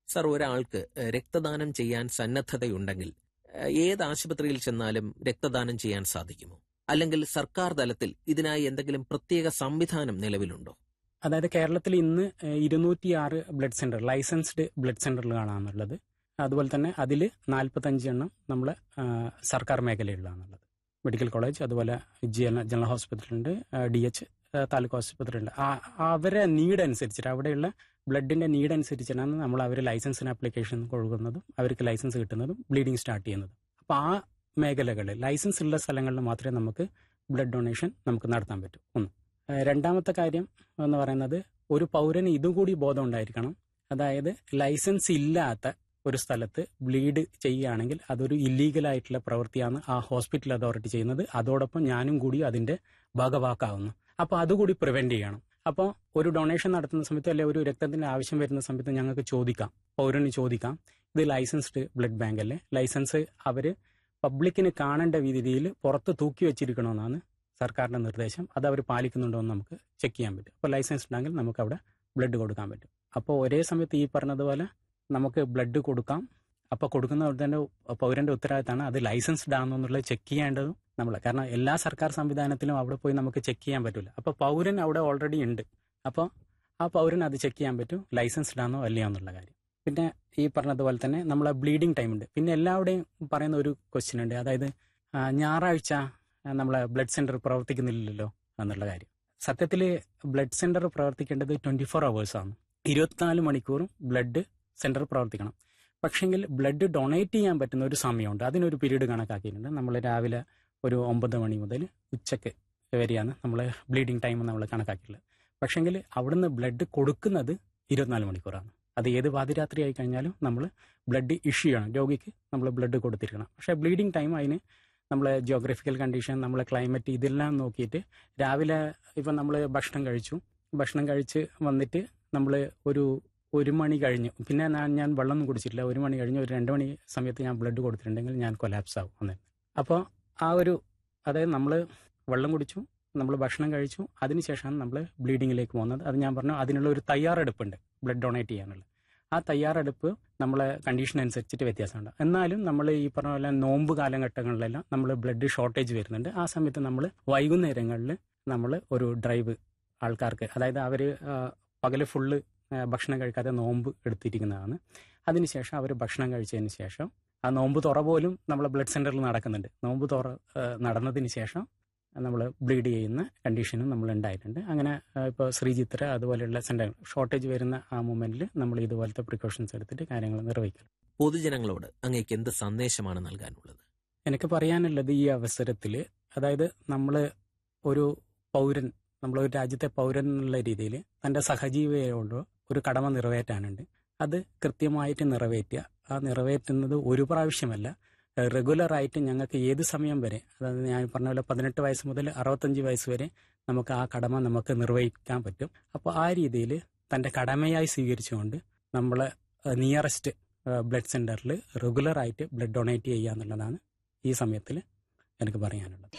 sir ഒരാൾക്ക് ഏഹ്, രക്തദാനം ചെയ്യാൻ സന്നദ്ധതയുണ്ടെങ്കിൽ ഏഹ്, ഏത് ആശുപത്രിയിൽ ചെന്നാലും രക്തദാനം ചെയ്യാൻ സാധിക്കുമോ അല്ലെങ്കിൽ സർക്കാർ തലത്തിൽ ഇതിനായി എന്തെങ്കിലും പ്രത്യേക സംവിധാനം നിലവിലുണ്ടോ അതായത് കേരളത്തിൽ ഇന്ന് ഇരുന്നൂറ്റിയാറ് ബ്ലഡ് സെന്റർ ലൈസൻസ്ഡ് ബ്ലഡ് സെന്ററുകളാണുള്ളത് അതുപോലെ തന്നെ അതിൽ നാൽപ്പത്തഞ്ച് എണ്ണം നമ്മളെ ആ, സർക്കാർ മേഖലയിലാണുള്ളത് മെഡിക്കൽ കോളേജ് അതുപോലെ ജന- ജനറൽ ഹോസ്പിറ്റൽ ഉണ്ട് ഡി എച്ച് താലൂക്ക് ആശുപത്രി ഉണ്ട് ആ- അവരെ നീഡ് അനുസരിച്ചിട്ട് അവിടെയുള്ള ബ്ലഡിന്റെ നീഡ് അനുസരിച്ചിട്ടാണ് നമ്മൾ അവർ ലൈസൻസിന് ആപ്ലിക്കേഷൻ കൊടുക്കുന്നതും അവർക്ക് ലൈസൻസ് കിട്ടുന്നതും ബ്ലീഡിങ് സ്റ്റാർട്ട് ചെയ്യുന്നതും അപ്പോൾ ആ മേഖലകളിൽ ലൈസൻസ് ഉള്ള സ്ഥലങ്ങളിൽ മാത്രമേ നമുക്ക് ബ്ലഡ് ഡൊണേഷൻ നമുക്ക് നടത്താൻ പറ്റൂ ഒന്ന് ഏഹ് രണ്ടാമത്തെ കാര്യം എന്ന് പറയുന്നത് ഒരു പൗരന് ഇതും കൂടി ബോധം ഉണ്ടായിരിക്കണം അതായത് ലൈസൻസ് ഇല്ലാത്ത ഒരു സ്ഥലത്ത് ബ്ലീഡ് ചെയ്യുകയാണെങ്കിൽ അതൊരു ഇല്ലീഗൽ ആയിട്ടുള്ള പ്രവൃത്തിയാണ് ആ ഹോസ്പിറ്റൽ അതോറിറ്റി ചെയ്യുന്നത് അതോടൊപ്പം ഞാനും കൂടി അതിന്റെ ഭാഗവാക്കാവുന്നു അപ്പോൾ അതുകൂടി പ്രിവെന്റ് ചെയ്യണം അപ്പോൾ ഒരു ഡൊണേഷൻ നടത്തുന്ന സമയത്ത് അല്ലെങ്കിൽ ഒരു രക്തത്തിന്റെ ആവശ്യം വരുന്ന സമയത്ത് ഞങ്ങൾക്ക് ചോദിക്കാം പൗരന് ചോദിക്കാം ഇത് ലൈസൻസ്ഡ് ബ്ലഡ് ബാങ്ക് അല്ലേ ലൈസൻസ് അവര് പബ്ലിക്കിന് കാണേണ്ട രീതിയിൽ പുറത്ത് തൂക്കി വെച്ചിരിക്കണമെന്നാണ് സർക്കാരിന്റെ നിർദ്ദേശം അത് അവർ പാലിക്കുന്നുണ്ടോ എന്ന് നമുക്ക് ചെക്ക് ചെയ്യാൻ പറ്റും അപ്പോൾ ലൈസൻസ് ഉണ്ടെങ്കിൽ നമുക്ക് അവിടെ ബ്ലഡ് കൊടുക്കാൻ പറ്റും അപ്പോൾ ഒരേ സമയത്ത് ഈ പറഞ്ഞതുപോലെ നമുക്ക് ബ്ലഡ് കൊടുക്കാം അപ്പോൾ കൊടുക്കുന്നവരുടെ പൗരന്റെ ഉത്തരവാദിത്തമാണ് അത് ലൈസൻസ്ഡ് ആണോ എന്നുള്ളത് ചെക്ക് ചെയ്യേണ്ടതും നമ്മൾ കാരണം എല്ലാ സർക്കാർ സംവിധാനത്തിലും അവിടെ പോയി നമുക്ക് ചെക്ക് ചെയ്യാൻ പറ്റില്ല അപ്പോൾ പൗരൻ അവിടെ ഓൾറെഡി ഉണ്ട് അപ്പോൾ ആ പൗരൻ അത് ചെക്ക് ചെയ്യാൻ പറ്റും ലൈസൻസ്ഡ് ആണോ അല്ലയോ എന്നുള്ള കാര്യം പിന്നെ ഈ പറഞ്ഞതുപോലെ തന്നെ നമ്മളെ ബ്ലീഡിങ് ടൈം ഉണ്ട് പിന്നെ എല്ലാവരുടെയും പറയുന്ന ഒരു ക്വസ്റ്റ്യൻ ഉണ്ട് അതായത് ആ, ഞായറാഴ്ച ആ, നമ്മളെ ബ്ലഡ് സെന്റർ പ്രവർത്തിക്കുന്നില്ലല്ലോ എന്നുള്ള കാര്യം സത്യത്തിൽ ബ്ലഡ് സെന്റർ പ്രവർത്തിക്കേണ്ടത് ട്വന്റി ഫോർ അവേഴ്സ് ആണ് ഇരുപത്തിനാല് മണിക്കൂറും ബ്ലഡ് സെന്റർ പ്രവർത്തിക്കണം പക്ഷെങ്കിൽ ബ്ലഡ് ഡൊണേറ്റ് ചെയ്യാൻ പറ്റുന്ന ഒരു സമയമുണ്ട് അതിനൊരു പീരീഡ് കണക്കാക്കിയിട്ടുണ്ട് നമ്മൾ രാവിലെ ഒരു ഒമ്പത് മണി മുതൽ ഉച്ചക്ക് വരെയാണ് നമ്മൾ ബ്ലീഡിങ് ടൈം നമ്മൾ കണക്കാക്കിയിട്ടുള്ളത് പക്ഷെങ്കിൽ അവിടുന്ന് ബ്ലഡ് കൊടുക്കുന്നത് ഇരുപത്തിനാല് മണിക്കൂറാണ് അത് ഏത് പാതിരാത്രി ആയി കഴിഞ്ഞാലും നമ്മൾ ബ്ലഡ് ഇഷ്യൂ ചെയ്യണം രോഗിക്ക് നമ്മൾ ബ്ലഡ് കൊടുത്തിരിക്കണം പക്ഷേ ബ്ലീഡിങ് ടൈം അതിന് നമ്മളെ ജിയോഗ്രഫിക്കൽ കണ്ടീഷൻ നമ്മളെ ക്ലൈമറ്റ് ഇതെല്ലാം നോക്കിയിട്ട് രാവിലെ ഇപ്പം നമ്മൾ ഭക്ഷണം കഴിച്ചു ഭക്ഷണം കഴിച്ച് വന്നിട്ട് നമ്മൾ ഒരു ഒരു മണി കഴിഞ്ഞു പിന്നെ ഞാൻ ഞാൻ വെള്ളമൊന്നും കുടിച്ചിട്ടില്ല ഒരു മണി കഴിഞ്ഞ് ഒരു രണ്ട് മണി സമയത്ത് ഞാൻ ബ്ലഡ് കൊടുത്തിട്ടുണ്ടെങ്കിൽ ഞാൻ കൊലാപ്സ് ആവും അന്നേ അപ്പോൾ ആ ഒരു അതായത് നമ്മൾ വെള്ളം കുടിച്ചു നമ്മൾ ഭക്ഷണം കഴിച്ചു അതിനുശേഷമാണ് നമ്മൾ ബ്ലീഡിങ്ങിലേക്ക് പോകുന്നത് അത് ഞാൻ പറഞ്ഞു അതിനുള്ള ഒരു തയ്യാറെടുപ്പുണ്ട് ബ്ലഡ് ഡൊണേറ്റ് ചെയ്യാനുള്ള ആ തയ്യാറെടുപ്പ് നമ്മളെ കണ്ടീഷൻ അനുസരിച്ചിട്ട് വ്യത്യാസമുണ്ട് എന്നാലും നമ്മൾ ഈ പറഞ്ഞ പോലെ നോമ്പ് കാലഘട്ടങ്ങളിലെല്ലാം നമ്മൾ ബ്ലഡ് ഷോർട്ടേജ് വരുന്നുണ്ട് ആ സമയത്ത് നമ്മൾ വൈകുന്നേരങ്ങളിൽ നമ്മൾ ഒരു ഡ്രൈവ് ആൾക്കാർക്ക് അതായത് അവർ പകല് ഫുള്ള് ഭക്ഷണം കഴിക്കാതെ നോമ്പ് എടുത്തിരിക്കുന്നതാണ് അതിനുശേഷം അവർ ഭക്ഷണം കഴിച്ചതിന് ശേഷം ആ നോമ്പ് തുറ പോലും നമ്മളെ ബ്ലഡ് സെന്ററിൽ നടക്കുന്നുണ്ട് നോമ്പ് തുറ ആ, നടന്നതിന് ശേഷം നമ്മൾ ബ്ലീഡ് ചെയ്യുന്ന കണ്ടീഷനും നമ്മൾ ഉണ്ടായിട്ടുണ്ട് അങ്ങനെ ഇപ്പോൾ ശ്രീചിത്ര അതുപോലെയുള്ള സെന്റർ ഷോർട്ടേജ് വരുന്ന ആ മൂമെന്റിൽ നമ്മൾ ഇതുപോലത്തെ പ്രിക്കോഷൻസ് എടുത്തിട്ട് കാര്യങ്ങൾ നിർവഹിക്കും പൊതുജനങ്ങളോട് അങ്ങേക്ക് എന്ത് സന്ദേശമാണ് നൽകാനുള്ളത് എനിക്ക് പറയാനുള്ളത് ഈ അവസരത്തിൽ അതായത് നമ്മൾ ഒരു പൗരൻ നമ്മൾ ഒരു രാജ്യത്തെ പൗരൻ എന്നുള്ള രീതിയിൽ തന്റെ സഹജീവിയോട് ഒരു കടമ നിറവേറ്റാനുണ്ട് അത് കൃത്യമായിട്ട് നിറവേറ്റുക ആ നിറവേറ്റുന്നത് ഒരു പ്രാവശ്യമല്ല റെഗുലർ ആയിട്ട് ഞങ്ങൾക്ക് ഏത് സമയം വരെ അതായത് ഞാൻ പറഞ്ഞ പോലെ പതിനെട്ട് വയസ്സ് മുതൽ അറുപത്തഞ്ച് വയസ്സ് വരെ നമുക്ക് ആ കടമ നമുക്ക് നിർവഹിക്കാൻ പറ്റും അപ്പോൾ ആ രീതിയിൽ തന്റെ കടമയായി സ്വീകരിച്ചുകൊണ്ട് നമ്മൾ നിയറസ്റ്റ് ബ്ലഡ് സെന്ററിൽ റെഗുലർ ആയിട്ട് ബ്ലഡ് ഡൊണേറ്റ് ചെയ്യുക എന്നുള്ളതാണ് ഈ സമയത്തിൽ എനിക്ക് പറയാനുള്ളത്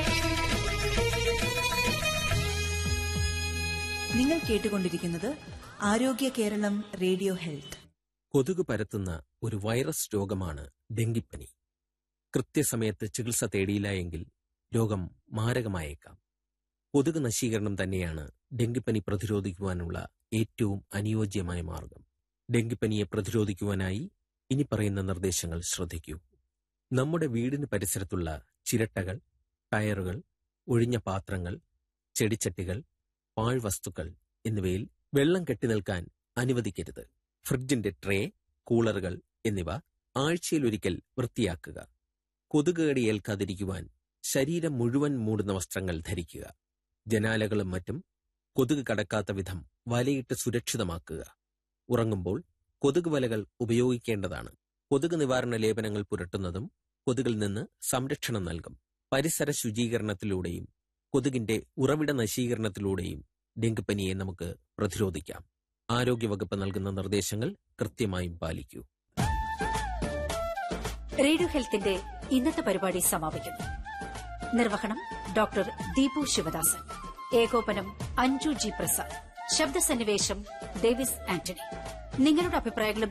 നിങ്ങൾ കേട്ടുകൊണ്ടിരിക്കുന്നത് ആരോഗ്യ കേരളം റേഡിയോ ഹെൽത്ത് കൊതുക് പരത്തുന്ന ഒരു വൈറസ് രോഗമാണ് ഡെങ്കിപ്പനി കൃത്യസമയത്ത് ചികിത്സ തേടിയില്ല എങ്കിൽ രോഗം മാരകമായേക്കാം കൊതുക് നശീകരണം തന്നെയാണ് ഡെങ്കിപ്പനി പ്രതിരോധിക്കുവാനുള്ള ഏറ്റവും അനുയോജ്യമായ മാർഗം ഡെങ്കിപ്പനിയെ പ്രതിരോധിക്കുവാനായി ഇനി പറയുന്ന നിർദ്ദേശങ്ങൾ ശ്രദ്ധിക്കൂ നമ്മുടെ വീടിന് പരിസരത്തുള്ള ചിരട്ടകൾ ടയറുകൾ ഒഴിഞ്ഞ പാത്രങ്ങൾ ചെടിച്ചട്ടികൾ പാഴ്വസ്തുക്കൾ എന്നിവയിൽ വെള്ളം കെട്ടിനിൽക്കാൻ അനുവദിക്കരുത് ഫ്രിഡ്ജിന്റെ ട്രേ കൂളറുകൾ എന്നിവ ആഴ്ചയിലൊരിക്കൽ വൃത്തിയാക്കുക കൊതുകുകടി ഏൽക്കാതിരിക്കുവാൻ ശരീരം മുഴുവൻ മൂടുന്ന വസ്ത്രങ്ങൾ ധരിക്കുക ജനാലകളും മറ്റും കൊതുക് കടക്കാത്ത വിധം വലയിട്ട് സുരക്ഷിതമാക്കുക ഉറങ്ങുമ്പോൾ കൊതുക് വലകൾ ഉപയോഗിക്കേണ്ടതാണ് കൊതുക് നിവാരണ ലേപനങ്ങൾ പുരട്ടുന്നതും കൊതുകിൽ നിന്ന് സംരക്ഷണം നൽകും പരിസര ശുചീകരണത്തിലൂടെയും കൊതുകിന്റെ ഉറവിട നശീകരണത്തിലൂടെയും ഡെങ്കിപ്പനിയെ നമുക്ക് പ്രതിരോധിക്കാം ആരോഗ്യവകുപ്പ് നൽകുന്ന നിർദ്ദേശങ്ങൾ കൃത്യമായും പാലിക്കൂ റേഡിയോ ഹെൽത്തിന്റെ ഇന്നത്തെ പരിപാടി സമാപിക്കുന്നു നിർവഹണം ഡോക്ടർ ദീപു ശിവദാസൻ ഏകോപനം അഞ്ജു ജി പ്രസാദ് ശബ്ദസന്നിവേശം ഡേവിസ് ആന്റണി നിങ്ങളുടെ അഭിപ്രായങ്ങളും